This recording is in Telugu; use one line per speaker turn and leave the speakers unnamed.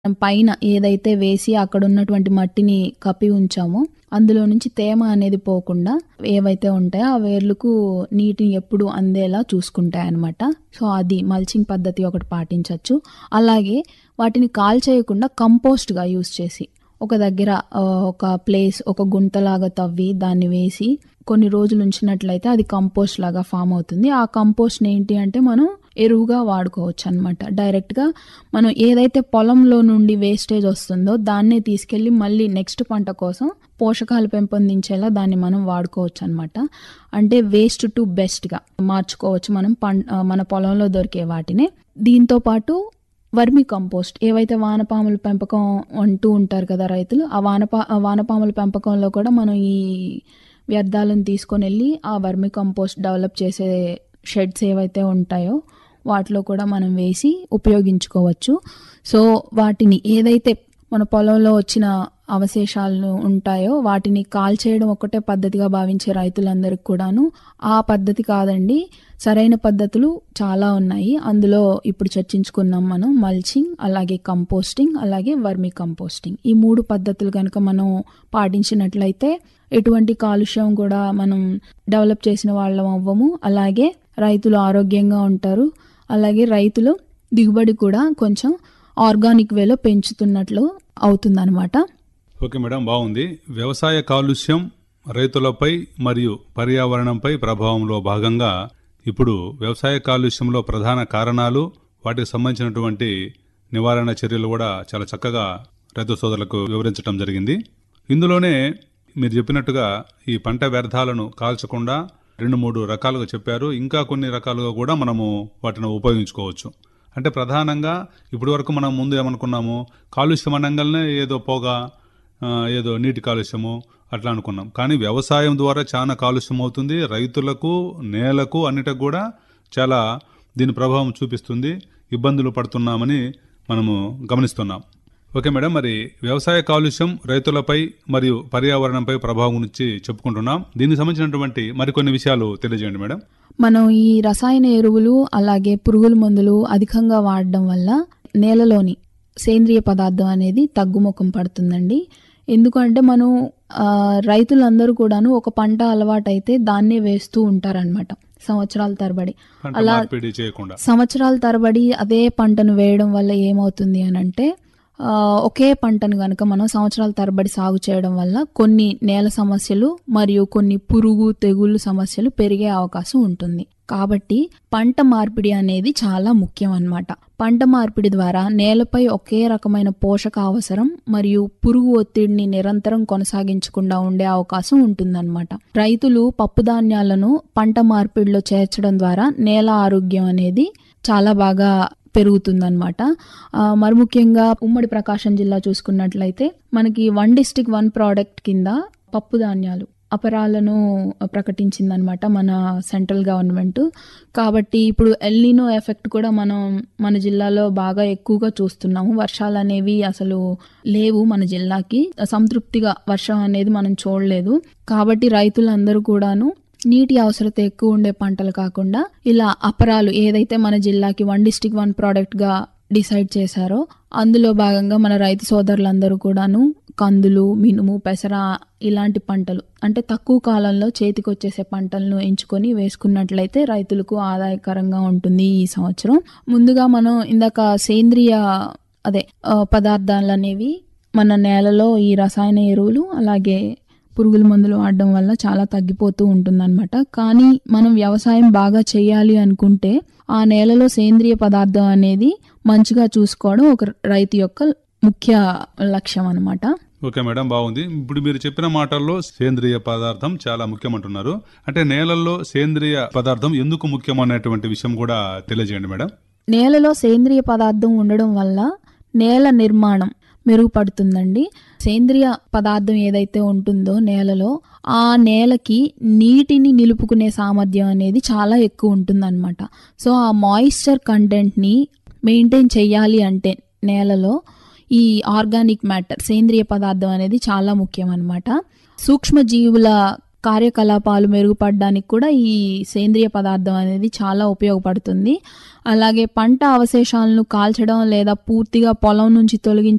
పైన ఏదైతే వేసి అక్కడ ఉన్నటువంటి మట్టిని కప్పి ఉంచామో అందులో నుంచి తేమ అనేది పోకుండా ఏవైతే ఉంటాయో ఆ వేర్లకు నీటిని ఎప్పుడు అందేలా చూసుకుంటాయి అన్నమాట సో అది మల్చింగ్ పద్ధతి ఒకటి పాటించవచ్చు అలాగే వాటిని కాల్ చేయకుండా కంపోస్ట్గా యూస్ చేసి ఒక దగ్గర ఆ, ఒక ప్లేస్ ఒక గుంతలాగా తవ్వి దాన్ని వేసి కొన్ని రోజులు ఉంచినట్లయితే అది కంపోస్ట్ లాగా ఫామ్ అవుతుంది ఆ కంపోస్ట్ ఏంటి అంటే మనం ఎరువుగా వాడుకోవచ్చు అనమాట డైరెక్ట్గా మనం ఏదైతే పొలంలో నుండి వేస్టేజ్ వస్తుందో దాన్నే తీసుకెళ్ళి మళ్ళీ నెక్స్ట్ పంట కోసం పోషకాలు పెంపొందించేలా దాన్ని మనం వాడుకోవచ్చు అనమాట అంటే వేస్ట్ టు బెస్ట్గా మార్చుకోవచ్చు మనం పం ఆ, మన పొలంలో దొరికే వాటిని దీంతో పాటు వర్మి కంపోస్ట్ ఏవైతే వానపాముల పెంపకం అంటూ ఉంటారు కదా రైతులు ఆ వానపా ఆ వానపాముల పెంపకంలో కూడా మనం ఈ వ్యర్థాలను తీసుకొని వెళ్ళి ఆ వర్మి కంపోస్ట్ డెవలప్ చేసే షెడ్స్ ఏవైతే ఉంటాయో వాటిలో కూడా మనం వేసి ఉపయోగించుకోవచ్చు సో వాటిని ఏదైతే మన పొలంలో వచ్చిన అవశేషాలు ఉంటాయో వాటిని కాల్ చేయడం ఒకటే పద్ధతిగా భావించే రైతులందరికీ కూడాను ఆ పద్ధతి కాదండి సరైన పద్ధతులు చాలా ఉన్నాయి అందులో ఇప్పుడు చర్చించుకున్నాం మనం మల్చింగ్ అలాగే కంపోస్టింగ్ అలాగే వర్మి కంపోస్టింగ్ ఈ మూడు పద్ధతులు కనుక మనం పాటించినట్లయితే ఎటువంటి కాలుష్యం కూడా మనం డెవలప్ చేసిన వాళ్ళం అవ్వము అలాగే రైతులు ఆరోగ్యంగా ఉంటారు అలాగే రైతులు దిగుబడి కూడా కొంచెం ఆర్గానిక్ వేలో పెంచుతున్నట్లు అవుతుందన్నమాట
ఓకే మేడం బాగుంది వ్యవసాయ కాలుష్యం రైతులపై మరియు పర్యావరణంపై ప్రభావంలో భాగంగా ఇప్పుడు వ్యవసాయ కాలుష్యంలో ప్రధాన కారణాలు వాటికి సంబంధించినటువంటి నివారణ చర్యలు కూడా చాలా చక్కగా రైతు సోదరులకు వివరించడం జరిగింది ఇందులోనే మీరు చెప్పినట్టుగా ఈ పంట వ్యర్థాలను కాల్చకుండా రెండు మూడు రకాలుగా చెప్పారు ఇంకా కొన్ని రకాలుగా కూడా మనము వాటిని ఉపయోగించుకోవచ్చు అంటే ప్రధానంగా ఇప్పటి వరకు మనం ముందు ఏమనుకున్నాము కాలుష్యం అనగానే ఏదో పొగ ఆ, ఏదో నీటి కాలుష్యము అట్లా అనుకున్నాం కానీ వ్యవసాయం ద్వారా చాలా కాలుష్యం అవుతుంది రైతులకు నేలకు అన్నిటికి కూడా చాలా దీని ప్రభావం చూపిస్తుంది ఇబ్బందులు పడుతున్నామని మనము గమనిస్తున్నాం ఓకే మేడం మరి వ్యవసాయ కాలుష్యం రైతులపై మరియు పర్యావరణంపై ప్రభావం గురించి చెప్పుకుంటున్నాం దీనికి సంబంధించినటువంటి మరికొన్ని విషయాలు తెలియజేయండి మేడం
మనం ఈ రసాయన ఎరువులు అలాగే పురుగుల మందులు అధికంగా వాడడం వల్ల నేలలోని సేంద్రియ పదార్థం అనేది తగ్గుముఖం పడుతుందండి ఎందుకంటే మనం ఆ, రైతులందరూ కూడాను ఒక పంట అలవాటైతే దాన్నే వేస్తూ ఉంటారనమాట సంవత్సరాల తరబడి
పంట
అలా
మార్పిడి చేయకుండా
సంవత్సరాల తరబడి అదే పంటను వేయడం వల్ల ఏమవుతుంది అని అంటే ఆ, ఒకే పంటను గనుక మనం సంవత్సరాల తరబడి సాగు చేయడం వల్ల కొన్ని నేల సమస్యలు మరియు కొన్ని పురుగు తెగుళ్ళు సమస్యలు పెరిగే అవకాశం ఉంటుంది కాబట్టి పంట మార్పిడి అనేది చాలా ముఖ్యం అన్నమాట పంట మార్పిడి ద్వారా నేలపై ఒకే రకమైన పోషక అవసరం మరియు పురుగు ఒత్తిడిని నిరంతరం కొనసాగించకుండా ఉండే అవకాశం ఉంటుందన్నమాట రైతులు పప్పు ధాన్యాలను పంట మార్పిడిలో చేర్చడం ద్వారా నేల ఆరోగ్యం అనేది చాలా బాగా పెరుగుతుందన్నమాట ఆ, మరి ముఖ్యంగా ఉమ్మడి ప్రకాశం జిల్లా చూసుకున్నట్లయితే మనకి వన్ డిస్టిక్ వన్ ప్రోడక్ట్ కింద పప్పు ధాన్యాలు అపరాలను ప్రకటించిందనమాట మన సెంట్రల్ గవర్నమెంట్ కాబట్టి ఇప్పుడు ఎల్నినో ఎఫెక్ట్ కూడా మనం మన జిల్లాలో బాగా ఎక్కువగా చూస్తున్నాము వర్షాలు అనేవి అసలు లేవు మన జిల్లాకి సంతృప్తిగా వర్షం అనేది మనం చూడలేదు కాబట్టి రైతులందరూ కూడాను నీటి అవసరత ఎక్కువ ఉండే పంటలు కాకుండా ఇలా అపరాలు ఏదైతే మన జిల్లాకి వన్ డిస్టిక్ వన్ ప్రోడక్ట్ గా డిసైడ్ చేశారో అందులో భాగంగా మన రైతు సోదరులందరూ కూడాను కందులు మినుము పెసర ఇలాంటి పంటలు అంటే తక్కువ కాలంలో చేతికి వచ్చేసే పంటలను ఎంచుకొని వేసుకున్నట్లయితే రైతులకు ఆదాయకరంగా ఉంటుంది ఈ సంవత్సరం ముందుగా మనం ఇందాక సేంద్రియ అదే ఆ, పదార్థాలు అనేవి మన నేలలో ఈ రసాయన ఎరువులు అలాగే పురుగుల మందులు వాడడం వల్ల చాలా తగ్గిపోతూ ఉంటుందన్నమాట కానీ మనం వ్యవసాయం బాగా చేయాలి అనుకుంటే ఆ నేలలో సేంద్రియ పదార్థం అనేది మంచిగా చూసుకోవడం ఒక రైతు యొక్క ముఖ్య లక్ష్యం అన్నమాట
ఓకే మేడం బాగుంది ఇప్పుడు మీరు చెప్పిన మాటల్లో సేంద్రియ పదార్థం చాలా ముఖ్యమంటున్నారు అంటే నేలల్లో సేంద్రియ పదార్థం ఎందుకు ముఖ్యం అనేటువంటి విషయం కూడా తెలియజేయండి మేడం
నేలలో సేంద్రియ పదార్థం ఉండడం వల్ల నేల నిర్మాణం మెరుగుపడుతుందండి సేంద్రియ పదార్థం ఏదైతే ఉంటుందో నేలలో ఆ నేలకి నీటిని నిలుపుకునే సామర్థ్యం అనేది చాలా ఎక్కువ ఉంటుందన్నమాట సో ఆ మాయిశ్చర్ కంటెంట్ని మెయింటైన్ చేయాలి అంటే నేలలో ఈ ఆర్గానిక్ మ్యాటర్ సేంద్రియ పదార్థం అనేది చాలా ముఖ్యం అన్నమాట సూక్ష్మజీవుల కార్యకలాపాలు మెరుగుపడడానికి కూడా ఈ సేంద్రియ పదార్థం అనేది చాలా ఉపయోగపడుతుంది అలాగే పంట అవశేషాలను కాల్చడం లేదా పూర్తిగా పొలం నుంచి తొలగించడం